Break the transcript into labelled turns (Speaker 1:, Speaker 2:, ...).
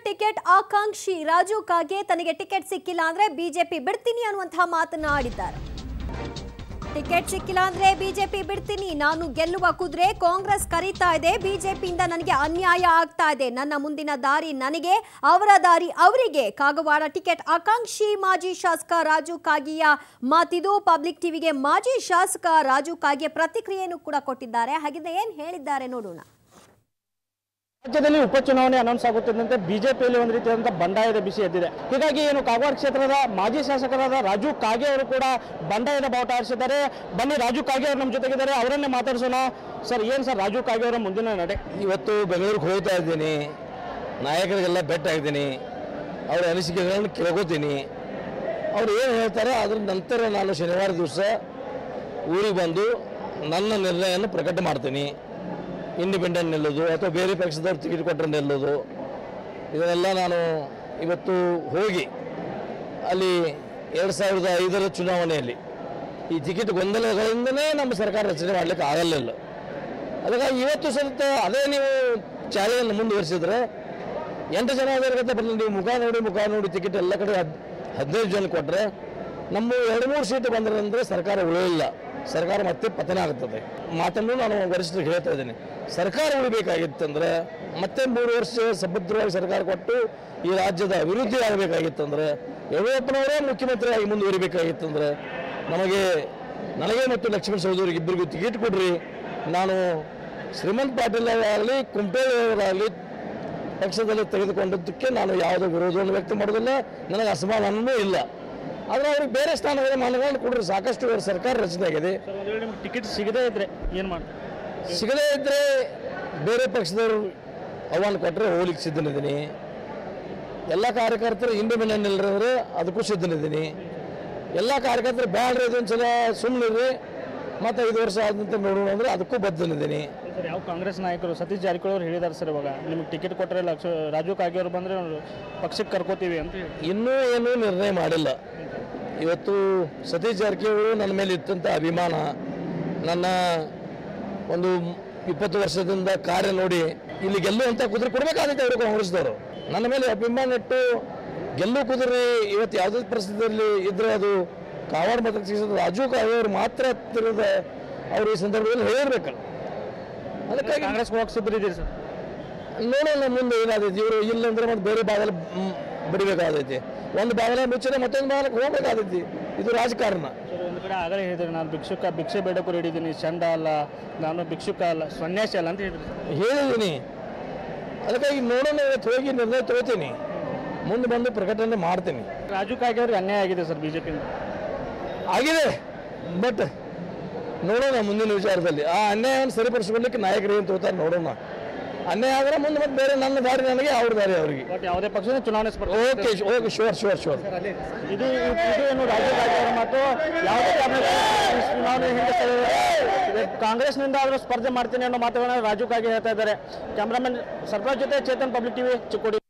Speaker 1: Ticket ಆಕಾಂಕ್ಷಿ Raju ಕಾಗೆ ತನಗೆ ticket ಸಿಕ್ಕಿಲ್ಲ ಅಂದ್ರೆ ಬಿಜೆಪಿ ಬಿಡ್ತೀನಿ ಅನ್ನುವಂತಹ ಮಾತನ್ನ ಆಡಿದ್ದಾರೆ ಟಿಕೆಟ್ ಸಿಕ್ಕಿಲ್ಲ ಅಂದ್ರೆ ಬಿಜೆಪಿ ಬಿಡ್ತೀನಿ ನಾನು ಗೆಲ್ಲುವ ಕುದುರೆ ಕಾಂಗ್ರೆಸ್ ಕರೀತಾ ಇದೆ ಬಿಜೆಪಿಯಿಂದ ನನಗೆ ಅನ್ಯಾಯ ಆಗ್ತಾ ಇದೆ ನನ್ನ ಮುಂದಿನ ದಾರಿ ನನಗೆ ಅವರ ದಾರಿ ಅವರಿಗೆ ಕಾಗವಾಡ ಟಿಕೆಟ್ ಆಕಾಂಕ್ಷಿ ಮಾಜಿ ಶಾಸಕ ರಾಜು ಕಾಗಿಯ ಮಾತಿದು ಪಬ್ಲಿಕ್ ಟಿವಿಗೆ ಮಾಜಿ ಶಾಸಕ ರಾಜು ಕಾಗೆ ಪ್ರತಿಕ್ರಿಯೆಯನ್ನು ಕೂಡ ಕೊಟ್ಟಿದ್ದಾರೆ ಹಾಗಿದ್ರೆ ಏನ್ ಹೇಳಿದ್ದಾರೆ ನೋಡೋಣ
Speaker 2: ರಾಜ್ಯದಲ್ಲಿ ಉಪಚುನಾವಣೆ ಅನೌನ್ಸ್ ಆಗುತ್ತಿದ್ದಂತೆ ಬಿಜೆಪಿಯಲ್ಲಿ ಒಂದು ರೀತಿಯಾದಂಥ ಬಂಡಾಯದ ಬಿಸಿ ಎದ್ದಿದೆ ಹೀಗಾಗಿ ಏನು ಕಾಗವಾಡ ಕ್ಷೇತ್ರದ ಮಾಜಿ ಶಾಸಕರಾದ ರಾಜು ಕಾಗೆ ಅವರು ಕೂಡ ಬಂಡಾಯದ ಬಾವುಟ ಹಾರಿಸಿದ್ದಾರೆ ಬನ್ನಿ ರಾಜು ಕಾಗೆ ಅವರು ನಮ್ಮ ಜೊತೆಗಿದ್ದಾರೆ ಅವರನ್ನೇ ಮಾತಾಡ್ಸೋಣ ಸರ್ ಏನು ಸರ್ ರಾಜು ಕಾಗೆ ಅವರ ಮುಂದಿನ ನಡೆ
Speaker 3: ಇವತ್ತು ಬೆಂಗಳೂರಿಗೆ ಹೋಗ್ತಾ ಇದ್ದೀನಿ ನಾಯಕರಿಗೆಲ್ಲ ಭೇಟಿ ಆಗಿದ್ದೀನಿ ಅವರ ಅನಿಸಿಕೆಗಳನ್ನು ಕೇಳ್ಕೋತೀನಿ ಅವ್ರು ಏನು ಹೇಳ್ತಾರೆ ಅದ್ರ ನಂತರ ನಾನು ಶನಿವಾರ ದಿವಸ ಊರಿಗೆ ಬಂದು ನನ್ನ ನಿರ್ಣಯವನ್ನು ಪ್ರಕಟ ಮಾಡ್ತೀನಿ ಇಂಡಿಪೆಂಡೆಂಟ್ ನಿಲ್ಲೋದು ಅಥವಾ ಬೇರೆ ಪಕ್ಷದವ್ರು ಟಿಕೆಟ್ ಕೊಟ್ಟರೆ ನಿಲ್ಲೋದು ಇದನ್ನೆಲ್ಲ ನಾನು ಇವತ್ತು ಹೋಗಿ ಅಲ್ಲಿ ಎರಡು ಸಾವಿರದ ಐದರ ಚುನಾವಣೆಯಲ್ಲಿ ಈ ಟಿಕೆಟ್ ಗೊಂದಲಗಳಿಂದಲೇ ನಮ್ಮ ಸರ್ಕಾರ ರಚನೆ ಮಾಡಲಿಕ್ಕೆ ಆಗಲಿಲ್ಲ ಅದಕ್ಕಾಗಿ ಇವತ್ತು ಸಹಿತ ಅದೇ ನೀವು ಚಾಲೆಯನ್ನು ಮುಂದುವರಿಸಿದ್ರೆ ಎಂಟು ಜನ ಅದರ ಬರಲಿ ನೀವು ಮುಖ ನೋಡಿ ಮುಖ ನೋಡಿ ಟಿಕೆಟ್ ಎಲ್ಲ ಕಡೆ ಹದ್ ಹದಿನೈದು ಜನ ಕೊಟ್ಟರೆ ನಮ್ಮ ಎರಡು ಮೂರು ಸೀಟು ಬಂದರೆ ಅಂದರೆ ಸರ್ಕಾರ ಉಳಿಯಲ್ಲ ಸರ್ಕಾರ ಮತ್ತೆ ಪತನ ಆಗುತ್ತದೆ ಮಾತನ್ನು ನಾನು ವರಿಷ್ಠರಿಗೆ ಹೇಳ್ತಾ ಇದ್ದೀನಿ ಸರ್ಕಾರ ಉಳಿಬೇಕಾಗಿತ್ತಂದ್ರೆ ಮತ್ತೆ ಮೂರು ವರ್ಷ ಸಭದ್ರವಾಗಿ ಸರ್ಕಾರ ಕೊಟ್ಟು ಈ ರಾಜ್ಯದ ಅಭಿವೃದ್ಧಿ ಆಗಬೇಕಾಗಿತ್ತಂದ್ರೆ ಯಡಿಯೂರಪ್ಪನವರೇ ಮುಖ್ಯಮಂತ್ರಿಯಾಗಿ ಮುಂದುವರಿಬೇಕಾಗಿತ್ತಂದ್ರೆ ನಮಗೆ ನನಗೆ ಮತ್ತು ಲಕ್ಷ್ಮಣ ಸಹೋದರಿಗೆ ಇಬ್ಬರಿಗೂ ಟಿಕೆಟ್ ಕೊಡ್ರಿ ನಾನು ಶ್ರೀಮಂತ್ ಪಾಟೀಲ್ ಅವರಾಗಲಿ ಕುಂಟೇಳ್ ಅವರಾಗಲಿ ಪಕ್ಷದಲ್ಲಿ ತೆಗೆದುಕೊಂಡದ್ದಕ್ಕೆ ನಾನು ಯಾವುದೇ ವಿರೋಧವನ್ನು ವ್ಯಕ್ತ ಮಾಡೋದಿಲ್ಲ ನನಗೆ ಅಸಮಾಧಾನವೂ ಇಲ್ಲ ಆದರೆ ಅವ್ರಿಗೆ ಬೇರೆ ಸ್ಥಾನದಲ್ಲಿ ಮನಗಂಡು ಕೊಡ್ರಿ ಸಾಕಷ್ಟು ಇವ್ರ ಸರ್ಕಾರ ರಚನೆ ಆಗಿದೆ
Speaker 2: ಸರ್ ಒಂದು ವೇಳೆ ನಿಮ್ಗೆ ಟಿಕೆಟ್ ಸಿಗದೇ ಇದ್ರೆ ಏನು ಮಾಡಿ
Speaker 3: ಸಿಗದೇ ಇದ್ದರೆ ಬೇರೆ ಪಕ್ಷದವರು ಆಹ್ವಾನ ಕೊಟ್ಟರೆ ಹೋಗ್ಲಿಕ್ಕೆ ಸಿದ್ಧನಿದ್ದೀನಿ ಎಲ್ಲ ಕಾರ್ಯಕರ್ತರು ಇಂಡಿಪೆಂಡೆಂಟ್ ಇಲ್ಲದ್ರೆ ಅದಕ್ಕೂ ಸಿದ್ಧನಿದ್ದೀನಿ ಎಲ್ಲ ಕಾರ್ಯಕರ್ತರು ಬ್ಯಾಡ್ರಿ ಇದೊಂದ್ಸಲ ಸುಮ್ಮನಿರ್ರಿ ಮತ್ತು ಐದು ವರ್ಷ ಆದ ನಂತರ ನೋಡೋಣ ಅಂದರೆ ಅದಕ್ಕೂ ಬದ್ಧನಿದ್ದೀನಿ
Speaker 2: ಸರ್ ಯಾವ ಕಾಂಗ್ರೆಸ್ ನಾಯಕರು ಸತೀಶ್ ಜಾರಕಿಹೊಳಿ ಅವರು ಹೇಳಿದ್ದಾರೆ ಸರ್ ಇವಾಗ ನಿಮ್ಗೆ ಟಿಕೆಟ್ ಕೊಟ್ಟರೆ ಲಕ್ಷ ರಾಜು ಕಾಗೆ ಅವರು ಬಂದರೆ ಪಕ್ಷಕ್ಕೆ ಕರ್ಕೋತೀವಿ ಅಂತ ಹೇಳಿ
Speaker 3: ಇನ್ನೂ ಏನೂ ನಿರ್ಣಯ ಮಾಡಿಲ್ಲ ಇವತ್ತು ಸತೀಶ್ ಜಾರಕಿಹೊಳಿ ನನ್ನ ಮೇಲೆ ಇತ್ತಂಥ ಅಭಿಮಾನ ನನ್ನ ಒಂದು ಇಪ್ಪತ್ತು ವರ್ಷದಿಂದ ಕಾರ್ಯ ನೋಡಿ ಇಲ್ಲಿ ಗೆಲ್ಲುವಂಥ ಕುದುರೆ ಕೊಡಬೇಕಾದೈತೆ ಅವರು ಕಾಂಗ್ರೆಸ್ದವರು ನನ್ನ ಮೇಲೆ ಅಭಿಮಾನ ಇಟ್ಟು ಗೆಲ್ಲು ಕುದುರೆ ಇವತ್ತು ಯಾವುದೇ ಪರಿಸ್ಥಿತಿಯಲ್ಲಿ ಇದ್ರೆ ಅದು ಕಾವಾಡ ಮತಕ್ಷೇತ್ರದ ರಾಜು ಕಾಗೆ ಅವರು ಮಾತ್ರ ಹತ್ತಿರದ ಅವರು ಈ ಸಂದರ್ಭದಲ್ಲಿ ಹೇಳಿರ್ಬೇಕು ಅದಕ್ಕಾಗಿ
Speaker 2: ಕಾಂಗ್ರೆಸ್ ಹೋಗಕ್ಕೆ ಸಿದ್ಧರಿದ್ದೀರಿ ಸರ್
Speaker 3: ನೋಡೋಣ ಮುಂದೆ ಏನಾದೈತಿ ಇವರು ಇಲ್ಲಂದ್ರೆ ಮತ್ತೆ ಬೇರೆ ಬಾಗಲ ಬಿಡಬೇಕಾದೈತಿ ಒಂದು ಬಾಗಲ ಮುಚ್ಚಿದ್ರೆ ಮತ್ತೊಂದು ಬಾಗಲಕ್ಕೆ ಹೋಗ್ಬೇಕಾದೈತಿ ಇದು ರಾಜಕಾರಣ
Speaker 2: ಸರ್ ಒಂದು ಕಡೆ ಆಗಲೇ ಹೇಳಿದ್ರೆ ನಾನು ಭಿಕ್ಷುಕ ಭಿಕ್ಷೆ ಬೇಡಕ್ಕೂ ಹಿಡಿದೀನಿ ಚಂಡ ಅಲ್ಲ ನಾನು ಭಿಕ್ಷುಕ ಅಲ್ಲ ಸನ್ಯಾಸಿ ಅಲ್ಲ ಅಂತ ಹೇಳಿದ್ರಿ ಸರ್
Speaker 3: ಹೇಳಿದ್ದೀನಿ ಅದಕ್ಕಾಗಿ ನೋಡೋಣ ಇವತ್ತು ಹೋಗಿ ನಿರ್ಣಯ ತಗೋತೀನಿ ಮುಂದೆ ಬಂದು ಪ್ರಕಟಣೆ ಮಾಡ್ತೀನಿ
Speaker 2: ರಾಜು ಕಾಗೆ ಅವ್ರಿಗೆ ಅನ್ಯಾಯ ಆಗಿದೆ ಸರ್ ಬಿಜೆಪಿಯಿಂದ
Speaker 3: ಆಗಿದೆ ಬಟ್ ನೋಡೋಣ ಮುಂದಿನ ವಿಚಾರದಲ್ಲಿ ಆ ಅನ್ಯಾಯವನ್ನು ಸರಿಪಡಿಸ್ಕೊಳ್ಳಿಕ್ಕೆ ನಾಯಕರು ಏನು ತಗೋತಾರೆ ನೋಡೋಣ ಅನ್ಯಾಯ ಆದರೆ ಮುಂದೆ ಮತ್ತೆ ಬೇರೆ ನನ್ನ ದಾರಿ ನನಗೆ ಅವ್ರ ದಾರಿ ಅವರಿಗೆ
Speaker 2: ಬಟ್ ಯಾವುದೇ ಪಕ್ಷದ ಚುನಾವಣೆ ಸ್ಪರ್ಧೆ
Speaker 3: okay okay sure sure sure
Speaker 2: ಇದು ಇದು ಏನು ರಾಜು ಕಾಗೆ ಅವರ ಮಾತು ಯಾವುದೇ ಕಾರಣಕ್ಕೂ ಈ ಚುನಾವಣೆ ಹಿಂದೆ ಸರಿಯಲ್ಲ. ಕಾಂಗ್ರೆಸ್ನಿಂದ ಆದರೂ ಸ್ಪರ್ಧೆ ಮಾಡ್ತೀನಿ ಅನ್ನೋ ಮಾತುಗಳನ್ನ ರಾಜು ಕಾಗೆ ಹೇಳ್ತಾ ಇದ್ದಾರೆ ಕ್ಯಾಮ್ರಾಮನ್ ಸರ್ಫರಾಜ್ ಜೊತೆ ಚೇತನ್ ಪಬ್ಲಿಕ್ ಟಿವಿ ಚಿಕ್ಕೋಡಿ